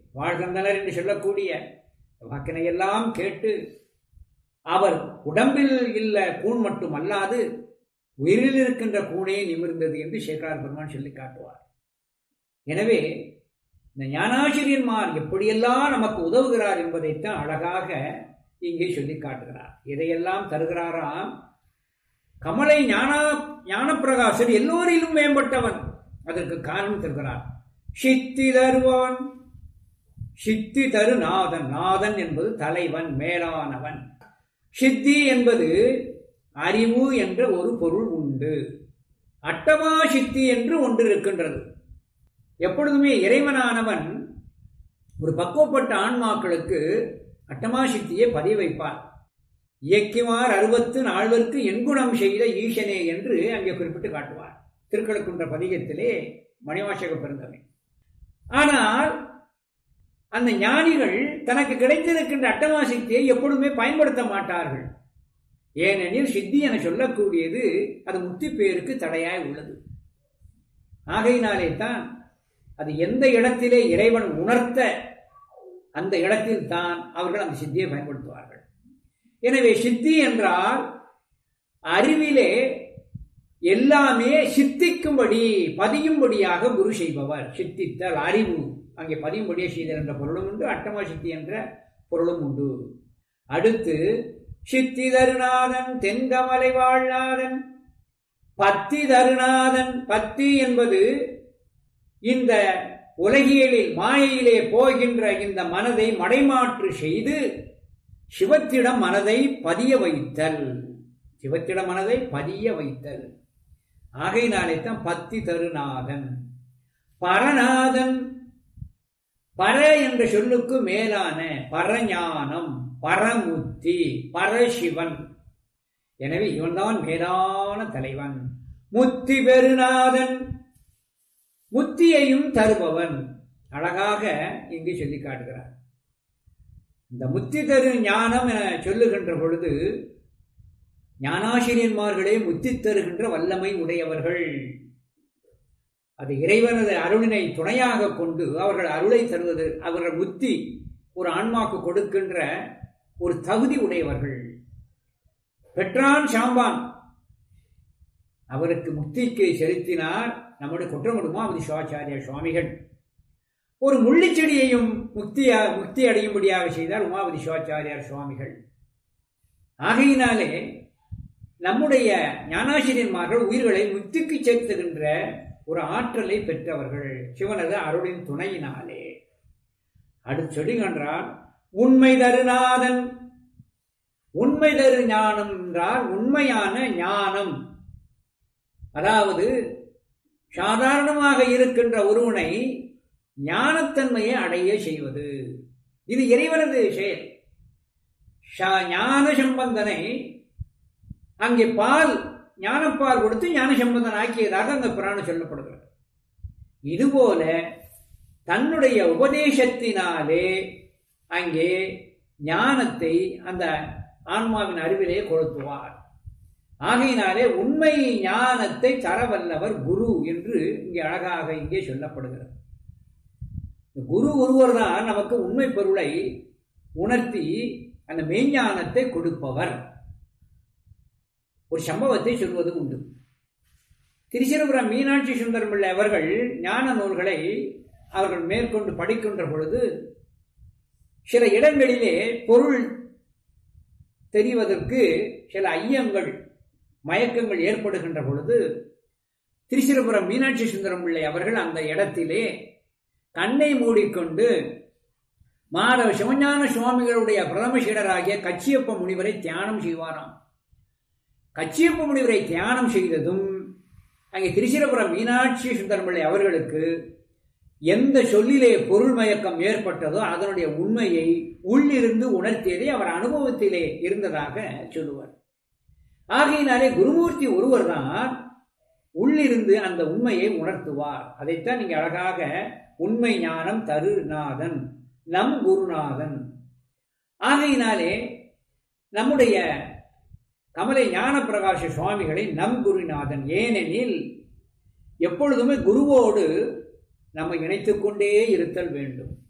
வாழ்கின்றனர் என்று சொல்லக்கூடிய வாக்கினை எல்லாம் கேட்டு அவர் உடம்பில் இல்ல கூண் மட்டும் அல்லாது உயிரில் இருக்கின்ற கூணே நிமிர்ந்தது என்று சேகரார் பெருமான் சொல்லி காட்டுவார் எனவே இந்த ஞானாசிரியன்மார் எப்படியெல்லாம் நமக்கு உதவுகிறார் என்பதைத்தான் அழகாக இங்கே சொல்லி காட்டுகிறார் இதையெல்லாம் தருகிறாராம் கமலை ஞானா ஞானப்பிரகாசர் எல்லோரிலும் மேம்பட்டவன் அதற்கு காரணம் தருகிறார் சித்தி தருவான் சித்தி தரு நாதன் நாதன் என்பது தலைவன் மேலானவன் சித்தி என்பது அறிவு என்ற ஒரு பொருள் உண்டு அட்டமா சித்தி என்று ஒன்று இருக்கின்றது எப்பொழுதுமே இறைவனானவன் ஒரு பக்குவப்பட்ட ஆன்மாக்களுக்கு அட்டமா சித்தியை பதிய வைப்பார் இயக்கிமார் அறுபத்து நால்வருக்கு எண்குணம் செய்த ஈசனே என்று அங்கே குறிப்பிட்டு காட்டுவார் திருக்கழுக்குன்ற பதிகத்திலே மணிவாசக பிறந்தவன் ஆனால் அந்த ஞானிகள் தனக்கு கிடைத்திருக்கின்ற அட்டமா சித்தியை எப்பொழுதுமே பயன்படுத்த மாட்டார்கள் ஏனெனில் சித்தி என சொல்லக்கூடியது அது முக்தி பேருக்கு தடையாய் உள்ளது ஆகையினாலே தான் அது எந்த இடத்திலே இறைவன் உணர்த்த அந்த இடத்தில் தான் அவர்கள் அந்த சித்தியை பயன்படுத்துவார்கள் எனவே சித்தி என்றால் அறிவிலே எல்லாமே சித்திக்கும்படி பதியும்படியாக குரு செய்பவர் சித்தித்தல் அறிவு அங்கே பதியும்படியே செய்தல் என்ற பொருளும் உண்டு அட்டமா சித்தி என்ற பொருளும் உண்டு அடுத்து சித்தி தருநாதன் தென்கமலை வாழ்நாதன் பத்தி தருநாதன் பத்தி என்பது இந்த உலகியலில் மாயையிலே போகின்ற இந்த மனதை மடைமாற்று செய்து சிவத்திடம் மனதை பதிய வைத்தல் சிவத்திடம் மனதை பதிய வைத்தல் ஆகையினாலே தான் பத்தி தருநாதன் பரநாதன் பர என்ற சொல்லுக்கு மேலான பரஞானம் பரமுத்தி பரசிவன் எனவே இவன்தான் மேலான தலைவன் முத்தி பெருநாதன் முத்தியையும் தருபவன் அழகாக இங்கு சொல்லி காட்டுகிறார் இந்த முத்தி தரு ஞானம் என சொல்லுகின்ற பொழுது ஞானாசிரியன்மார்களே முத்தி தருகின்ற வல்லமை உடையவர்கள் அது இறைவனது அருளினை துணையாக கொண்டு அவர்கள் அருளை தருவது அவர்கள் முத்தி ஒரு ஆன்மாக்கு கொடுக்கின்ற ஒரு தகுதி உடையவர்கள் பெற்றான் சாம்பான் அவருக்கு முக்திக்கு செலுத்தினார் நம்முடைய குற்றமுடுமா அது சிவாச்சாரிய சுவாமிகள் ஒரு முள்ளிச்செடியையும் முக்தியா முக்தி அடையும்படியாக செய்தார் உமாபதி சிவாச்சாரியார் சுவாமிகள் ஆகையினாலே நம்முடைய ஞானாசிரியன்மார்கள் உயிர்களை முக்திக்கு சேர்த்துகின்ற ஒரு ஆற்றலை பெற்றவர்கள் சிவனது அருளின் துணையினாலே அடுத்து சொல்லுகின்றார் உண்மை தருநாதன் உண்மை தரு ஞானம் என்றால் உண்மையான ஞானம் அதாவது சாதாரணமாக இருக்கின்ற ஒருவனை ஞானத்தன்மையை அடைய செய்வது இது இறைவனது செயல் ஞான சம்பந்தனை அங்கே பால் ஞானப்பால் கொடுத்து ஞான சம்பந்தன் ஆக்கியதாக அந்த புராணம் சொல்லப்படுகிறது இதுபோல தன்னுடைய உபதேசத்தினாலே அங்கே ஞானத்தை அந்த ஆன்மாவின் அறிவிலே கொளுத்துவார் ஆகையினாலே உண்மை ஞானத்தை தரவல்லவர் குரு என்று இங்கே அழகாக இங்கே சொல்லப்படுகிறது குரு ஒருவர் தான் நமக்கு உண்மை பொருளை உணர்த்தி அந்த மெய்ஞானத்தை கொடுப்பவர் ஒரு சம்பவத்தை சொல்வது உண்டு திருச்சிரபுரம் மீனாட்சி சுந்தரம் பிள்ளை அவர்கள் ஞான நூல்களை அவர்கள் மேற்கொண்டு படிக்கின்ற பொழுது சில இடங்களிலே பொருள் தெரிவதற்கு சில ஐயங்கள் மயக்கங்கள் ஏற்படுகின்ற பொழுது திருச்சிரபுரம் மீனாட்சி சுந்தரம் பிள்ளை அவர்கள் அந்த இடத்திலே கண்ணை மூடிக்கொண்டு மாதவ சிவஞான சுவாமிகளுடைய பிரதம சீடராகிய கச்சியப்ப முனிவரை தியானம் செய்வாராம் கச்சியப்ப முனிவரை தியானம் செய்ததும் அங்கே திருச்சிரபுரம் மீனாட்சி சுந்தரம்பிள்ளை அவர்களுக்கு எந்த சொல்லிலே பொருள் மயக்கம் ஏற்பட்டதோ அதனுடைய உண்மையை உள்ளிருந்து உணர்த்தியதை அவர் அனுபவத்திலே இருந்ததாக சொல்லுவார் ஆகையினாலே குருமூர்த்தி ஒருவர் தான் உள்ளிருந்து அந்த உண்மையை உணர்த்துவார் அதைத்தான் நீங்க அழகாக உண்மை ஞானம் தருநாதன் நம் குருநாதன் ஆகையினாலே நம்முடைய கமலை ஞான பிரகாஷ சுவாமிகளை நம் குருநாதன் ஏனெனில் எப்பொழுதுமே குருவோடு நம்ம இணைத்துக் கொண்டே இருத்தல் வேண்டும்